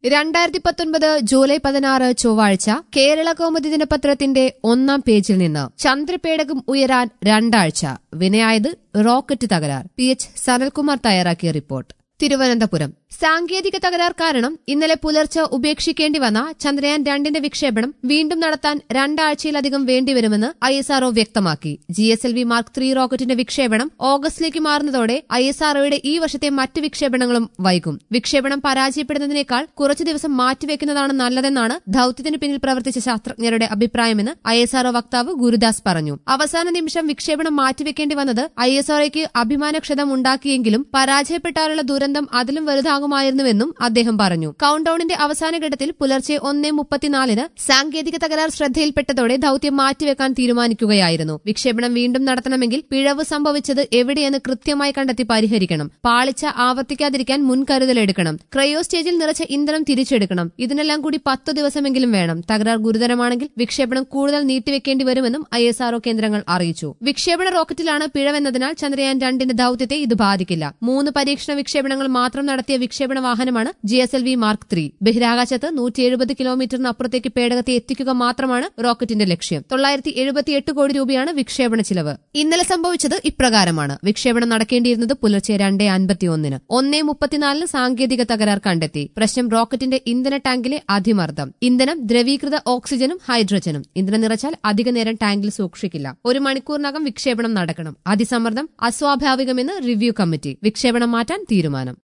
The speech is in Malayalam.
രണ്ടായിരത്തി പത്തൊൻപത് ജൂലൈ പതിനാറ് ചൊവ്വാഴ്ച കേരള കൗമുദി ദിനപത്രത്തിന്റെ ഒന്നാം പേജിൽ നിന്ന് ചന്ദ്രപേടകം ഉയരാൻ രണ്ടാഴ്ച വിനയായത് റോക്കറ്റ് തകരാർ പി എച്ച് സനൽകുമാർ തയ്യാറാക്കിയ റിപ്പോർട്ട് തിരുവനന്തപുരം സാങ്കേതിക തകരാർ കാരണം ഇന്നലെ പുലർച്ചെ ഉപേക്ഷിക്കേണ്ടി വന്ന ചന്ദ്രയാൻ രണ്ടിന്റെ വിക്ഷേപണം വീണ്ടും നടത്താൻ രണ്ടാഴ്ചയിലധികം വേണ്ടിവരുമെന്ന് ഐ എസ് ആർഒ വ്യക്തമാക്കി G S L V mark three റോക്കറ്റിന്റെ വിക്ഷേപണം ഓഗസ്റ്റിലേക്ക് മാറുന്നതോടെ ഐ എസ് ആർഒയുടെ ഈ വർഷത്തെ മറ്റ് വിക്ഷേപണങ്ങളും വൈകും വിക്ഷേപണം പരാജയപ്പെടുന്നതിനേക്കാൾ കുറച്ചു ദിവസം മാറ്റിവെക്കുന്നതാണ് നല്ലതെന്നാണ് ദൌത്യത്തിന് പിന്നിൽ പ്രവർത്തിച്ച ശാസ്ത്രജ്ഞരുടെ അഭിപ്രായമെന്ന് ഐ എസ് ആർഒ വക്താവ് ഗുരുദാസ് പറഞ്ഞു അവസാന നിമിഷം വിക്ഷേപണം മാറ്റിവെക്കേണ്ടി വന്നത് ഐ എസ് ആർഒയ്ക്ക് അഭിമാനക്ഷതം ഉണ്ടാക്കിയെങ്കിലും പരാജയപ്പെട്ടാലുള്ള ദുരന്തം അതിലും വലുതാകുമായിരുന്നുവെന്നും അദ്ദേഹം പറഞ്ഞു കൌണ്ട് ഡൌണിന്റെ അവസാന ഘട്ടത്തിൽ പുലർച്ചെ ഒന്നേ മുപ്പത്തിനാലിന് സാങ്കേതിക തകരാർ ശ്രദ്ധയിൽപ്പെട്ടതോടെ ദൌത്യം മാറ്റിവെക്കാൻ തീരുമാനിക്കുകയായിരുന്നു വിക്ഷേപണം വീണ്ടും നടത്തണമെങ്കിൽ പിഴവ് സംഭവിച്ചത് എവിടെയെന്ന് കൃത്യമായി കണ്ടെത്തി പരിഹരിക്കണം പാളിച്ച ആവർത്തിക്കാതിരിക്കാൻ മുൻകരുതലെടുക്കണം ക്രയോ സ്റ്റേജിൽ നിറച്ച ഇന്ധനം തിരിച്ചെടുക്കണം ഇതിനെല്ലാം കൂടി പത്തു ദിവസമെങ്കിലും വേണം തകരാർ ഗുരുതരമാണെങ്കിൽ വിക്ഷേപണം കൂടുതൽ നീട്ടിവെക്കേണ്ടി വരുമെന്നും ഐ എസ് ആർഒ കേന്ദ്രങ്ങൾ അറിയിച്ചു വിക്ഷേപണ റോക്കറ്റിലാണ് പിഴവെന്നതിനാൽ ചന്ദ്രയാൻ രണ്ടിന്റെ ദൌത്യത്തെ ഇത് ബാധിക്കില്ല മൂന്ന് പരീക്ഷണ വിക്ഷേപണങ്ങൾ മാത്രം നടത്തിയ വിക്ഷേപണ വാഹനമാണ് G S L V mark three ബഹിരാകാശത്ത് നൂറ്റി എഴുപത് കിലോമീറ്ററിനപ്പുറത്തേക്ക് പേടകത്തെ എത്തിക്കുക മാത്രമാണ് റോക്കറ്റിന്റെ ലക്ഷ്യം തൊള്ളായിരത്തി എഴുപത്തിയെട്ട് കോടി രൂപയാണ് വിക്ഷേപണ ചിലവ് ഇന്നലെ സംഭവിച്ചത് ഇപ്രകാരമാണ് വിക്ഷേപണം നടക്കേണ്ടിയിരുന്നത് പുലർച്ചെ രണ്ടേ അൻപത്തിയൊന്നിന് ഒന്നേ മുപ്പത്തിനാലിന് സാങ്കേതിക തകരാർ കണ്ടെത്തി പ്രശ്നം റോക്കറ്റിന്റെ ഇന്ധന ടാങ്കിലെ അതിമർദ്ദം ഇന്ധനം ദ്രവീകൃത ഓക്സിജനും ഹൈഡ്രജനും ഇന്ധനം നിറച്ചാൽ അധിക നേരം ടാങ്കിൽ സൂക്ഷിക്കില്ല ഒരു മണിക്കൂറിനകം വിക്ഷേപണം നടക്കണം അതിസമ്മർദ്ദം അസ്വാഭാവികമെന്ന് റിവ്യൂ കമ്മിറ്റി വിക്ഷേപണം മാറ്റാൻ തീരുമാനം